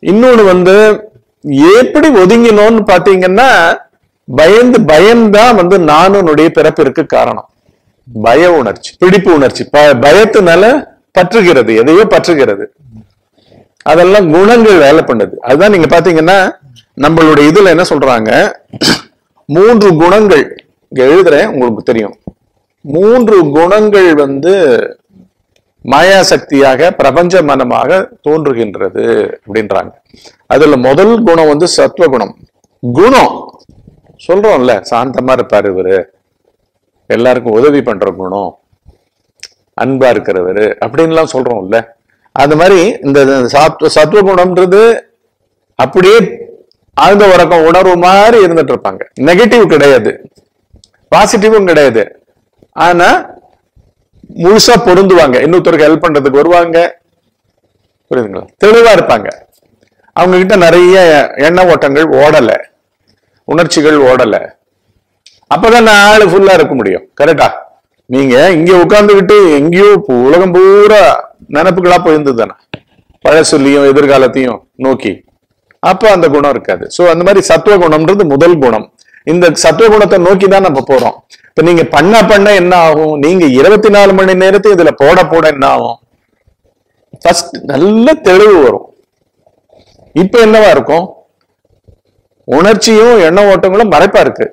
இன்னொன்னு வந்து எப்படி ஒதுங்கினோம்னு பாத்தீங்கன்னா பயந்து பயம்தான் வந்து நானுனுடைய பிறப்பிற்கு காரணம் பய உணர்ச்சி பிடிப்பு உணர்ச்சி ப- பயத்தினால பற்றுகிறது எதையோ பற்றுகிறது அதெல்லாம் குணங்கள் வேலை பண்ணுது அதுதான் நீங்க பாத்தீங்கன்னா நம்மளுடைய இதுல என்ன சொல்றாங்க மூன்று குணங்கள் இங்க எழுதுறேன் உங்களுக்கு தெரியும் மூன்று குணங்கள் வந்து மாயா சக்தியாக பிரபஞ்ச மனமாக தோன்றுகின்றது அப்படின்றாங்க அதுல முதல் குணம் வந்து சத்துவ குணம் குணம் சொல்றோம்ல சாந்தமா இருப்பாரு இவரு எல்லாருக்கும் உதவி பண்ற குணம் அன்பா இருக்கிறவரு அப்படின்லாம் சொல்றோம்ல அந்த மாதிரி இந்த சாத்வ சத்துவ குணம்ன்றது அப்படியே ஆழ்ந்த உறக்கம் உணர்வு மாதிரி இருந்துட்டு இருப்பாங்க நெகட்டிவ் கிடையாது பாசிட்டிவும் கிடையாது ஆனா முழுசா பொருந்துவாங்க இன்னொருத்தருக்கு ஹெல்ப் பண்றதுக்கு வருவாங்க புரியுதுங்களா தெளிவா இருப்பாங்க அவங்க கிட்ட நிறைய எண்ண ஓட்டங்கள் ஓடல உணர்ச்சிகள் ஓடல அப்பதான் நான் ஆளு ஃபுல்லா இருக்க முடியும் கரெக்டா நீங்க இங்க உட்கார்ந்துகிட்டு எங்கேயோ பு- உலகம் பூரா நினப்புகளா போயிருந்தது தானே பழசொல்லியும் எதிர்காலத்தையும் நோக்கி அப்ப அந்த குணம் இருக்காது சோ அந்த மாதிரி சத்துவ குணம்ன்றது முதல் குணம் இந்த சத்துவ குணத்தை நோக்கி தான் நம்ம போறோம் இப்ப நீங்க பண்ண பண்ண என்ன ஆகும் நீங்க இருபத்தி நாலு மணி நேரத்தை இதுல போட போட என்ன ஆகும் ஃபர்ஸ்ட் நல்ல தெளிவு வரும் இப்ப என்னவா இருக்கும் உணர்ச்சியும் எண்ண ஓட்டங்களும் மறைப்பா இருக்கு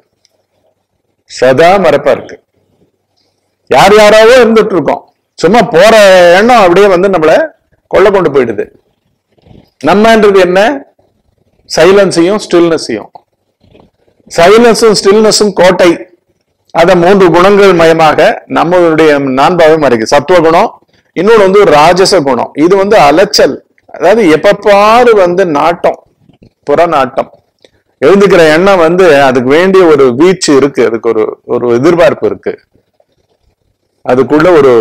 சதா மறைப்பா இருக்கு யார் யாராவோ இருந்துட்டு இருக்கோம் சும்மா போற எண்ணம் அப்படியே வந்து நம்மள கொள்ள கொண்டு போயிடுது நம்மன்றது என்ன சைலன்ஸையும் ஸ்டில்னஸையும் சைலன்ஸும் ஸ்டில்னஸும் கோட்டை அத மூன்று குணங்கள் மயமாக நம்மளுடைய நான்பாவே மறைக்கு சத்துவ குணம் இன்னொன்று வந்து ஒரு ராஜச குணம் இது வந்து அலைச்சல் அதாவது எப்ப பாரு வந்து நாட்டம் புற நாட்டம் எழுந்துக்கிற எண்ணம் வந்து அதுக்கு வேண்டிய ஒரு வீச்சு இருக்கு அதுக்கு ஒரு ஒரு எதிர்பார்ப்பு இருக்கு அதுக்குள்ள ஒரு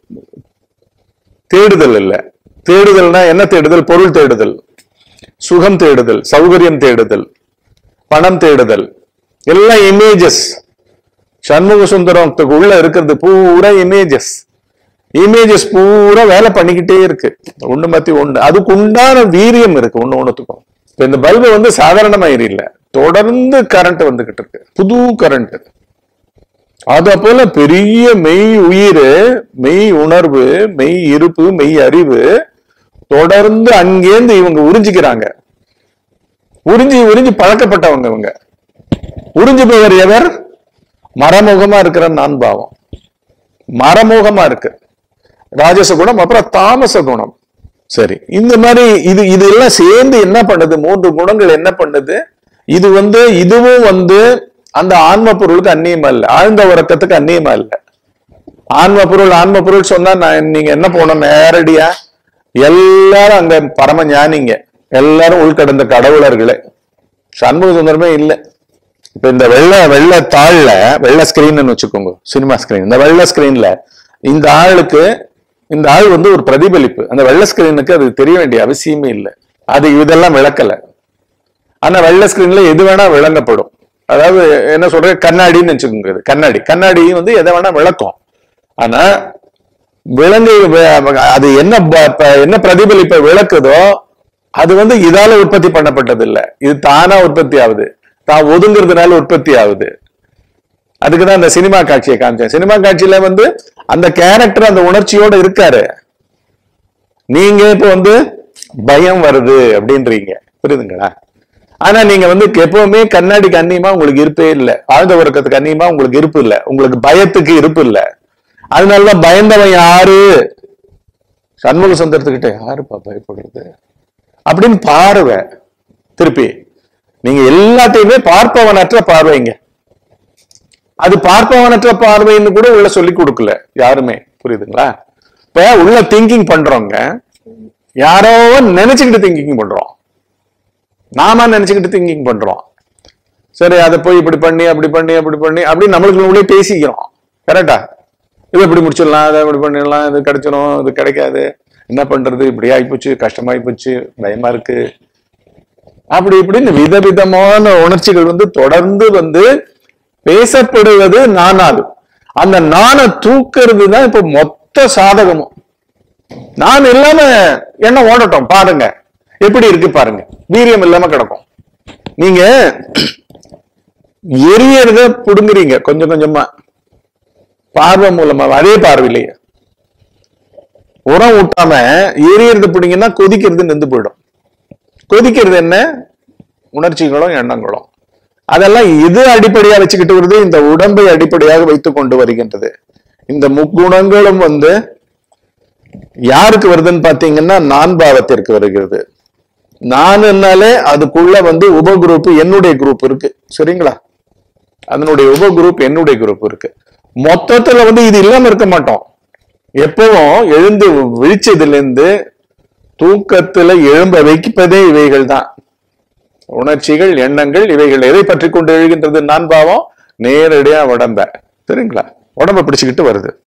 தேடுதல் இல்ல தேடுதல்னா என்ன தேடுதல் பொருள் தேடுதல் சுகம் தேடுதல் சௌகரியம் தேடுதல் பணம் தேடுதல் எல்லாம் இமேஜஸ் சண்முக சுந்தரத்துக்கு உள்ள இருக்கிறது பூரா இமேஜஸ் இமேஜஸ் பூரா வேலை பண்ணிக்கிட்டே இருக்கு ஒண்ணு மத்தி ஒண்ணு அதுக்கு உண்டான வீரியம் இருக்கு ஒண்ணு ஒண்ணுத்துக்கும் இப்ப இந்த பல்பு வந்து சாதாரணமா எரியல தொடர்ந்து கரண்ட் வந்துகிட்டு இருக்கு புது கரண்ட் அத போல பெரிய மெய் உயிர் மெய் உணர்வு மெய் இருப்பு மெய் அறிவு தொடர்ந்து அங்கேருந்து இவங்க உறிஞ்சிக்கிறாங்க உறிஞ்சி உறிஞ்சி பழக்கப்பட்டவங்க இவங்க உறிஞ்சி போவர் எவர் மறைமுகமா இருக்கிற நான் பாவம் மறைமுகமா இருக்கு ராஜச குணம் அப்புறம் தாமச குணம் சரி இந்த மாதிரி இது இது எல்லாம் சேர்ந்து என்ன பண்ணுது மூன்று குணங்கள் என்ன பண்ணுது இது வந்து இதுவும் வந்து அந்த ஆன்ம பொருளுக்கு அந்நியமா இல்லை ஆழ்ந்த உறக்கத்துக்கு அந்நியமா இல்லை ஆன்ம பொருள் ஆன்ம பொருள் சொன்னா நான் நீங்க என்ன போனோம் நேரடியா எல்லாரும் அங்க பரம ஞானிங்க எல்லாரும் உள்கடந்த கடவுளர்களே சண்முக சுந்தரமே இல்லை இப்ப இந்த வெள்ளை வெள்ளை தாள்ல வெள்ளை ஸ்கிரீன் வச்சுக்கோங்க சினிமா ஸ்கிரீன் இந்த வெள்ளை ஸ்கிரீன்ல இந்த ஆளுக்கு இந்த ஆள் வந்து ஒரு பிரதிபலிப்பு அந்த வெள்ளை ஸ்கிரீனுக்கு அது தெரிய வேண்டிய அவசியமே இல்லை அது இதெல்லாம் விளக்கல ஆனா வெள்ளை ஸ்கிரீன்ல எது வேணா விளங்கப்படும் அதாவது என்ன சொல்றது கண்ணாடின்னு வச்சுக்கோங்க இது. கண்ணாடி கண்ணாடி வந்து எதை வேணா விளக்கும் ஆனா விலங்கு வ- அது என்ன ப- ப- என்ன பிரதிபலிப்பை விளக்குதோ அது வந்து இதால உற்பத்தி பண்ணப்பட்டது இல்ல இது தானா உற்பத்தி ஆகுது தான் ஒதுங்குறதுனால உற்பத்தி ஆகுது அதுக்குதான் அந்த சினிமா காட்சியை காமிச்சேன் சினிமா காட்சியில வந்து அந்த கேரக்டர் அந்த உணர்ச்சியோட இருக்காரு நீங்க இப்ப வந்து பயம் வருது அப்படின்றீங்க புரியுதுங்களா ஆனா நீங்க வந்து எப்பவுமே கண்ணாடிக்கு அந்நியமா உங்களுக்கு இருப்பே இல்லை ஆழ்ந்த உறக்கத்துக்கு அந்நியமா உங்களுக்கு இருப்பு இல்லை உங்களுக்கு பயத்துக்கு இருப்பு இல்லை அதனாலதான் பயந்தவன் யாரு சண்முக சுந்தரத்துக்கிட்ட யாருப்பா பயப்படுறது அப்படின்னு பார்வை திருப்பி நீங்க எல்லாத்தையுமே பார்ப்பவனற்ற பார்வைங்க அது பார்ப்பவனற்ற பார்வைன்னு கூட உள்ள சொல்லி கொடுக்கல யாருமே புரியுதுங்களா இப்ப உள்ள திங்கிங் பண்றவங்க யாரோ நினைச்சுக்கிட்டு திங்கிங் பண்றோம் நாம நினைச்சுக்கிட்டு திங்கிங் பண்றோம் சரி அதை போய் இப்படி பண்ணி அப்படி பண்ணி அப்படி பண்ணி அப்படி நம்மளுக்கு உள்ளே பேசிக்கிறோம் கரெக்டா இது இப்படி முடிச்சிடலாம் அதை இப்படி பண்ணிடலாம் இது கிடைச்சிடும் இது கிடைக்காது என்ன பண்றது இப்படி ஆயிப்போச்சு கஷ்டமாயி போச்சு பயமா இருக்கு அப்படி இப்படின்னு விதவிதமான உணர்ச்சிகள் வந்து தொடர்ந்து வந்து பேசப்படுவது நானால் அந்த நானை தூக்குறது தான் இப்ப மொத்த சாதகமும் நான் இல்லாம என்ன ஓடட்டும் பாருங்க எப்படி இருக்கு பாருங்க வீரியம் இல்லாம கிடக்கும் நீங்க எரியறத புடுங்குறீங்க கொஞ்சம் கொஞ்சமா பார்வை மூலமா அதே பார்வையிலேயே உரம் ஊட்டாம எரியறது பிடிங்கன்னா கொதிக்கிறது நின்று போயிடும் கொதிக்கிறது என்ன உணர்ச்சிகளும் எண்ணங்களும் அதெல்லாம் இது அடிப்படையா வச்சுக்கிட்டு வருது இந்த உடம்பை அடிப்படையாக வைத்துக் கொண்டு வருகின்றது இந்த முக்குணங்களும் வந்து யாருக்கு வருதுன்னு பாத்தீங்கன்னா நான் பாவத்திற்கு வருகிறது நானுன்னாலே அதுக்குள்ள வந்து உப குரூப் என்னுடைய குரூப் இருக்கு சரிங்களா அதனுடைய உப குரூப் என்னுடைய குரூப் இருக்கு மொத்தத்துல வந்து இது இல்லாம இருக்க மாட்டோம் எப்பவும் எழுந்து விழிச்சதுல இருந்து தூக்கத்துல எழும்ப வைப்பதே இவைகள் தான் உணர்ச்சிகள் எண்ணங்கள் இவைகள் எதை பற்றி கொண்டு எழுகின்றது நான் பாவம் நேரடியா உடம்ப சரிங்களா உடம்ப பிடிச்சுக்கிட்டு வருது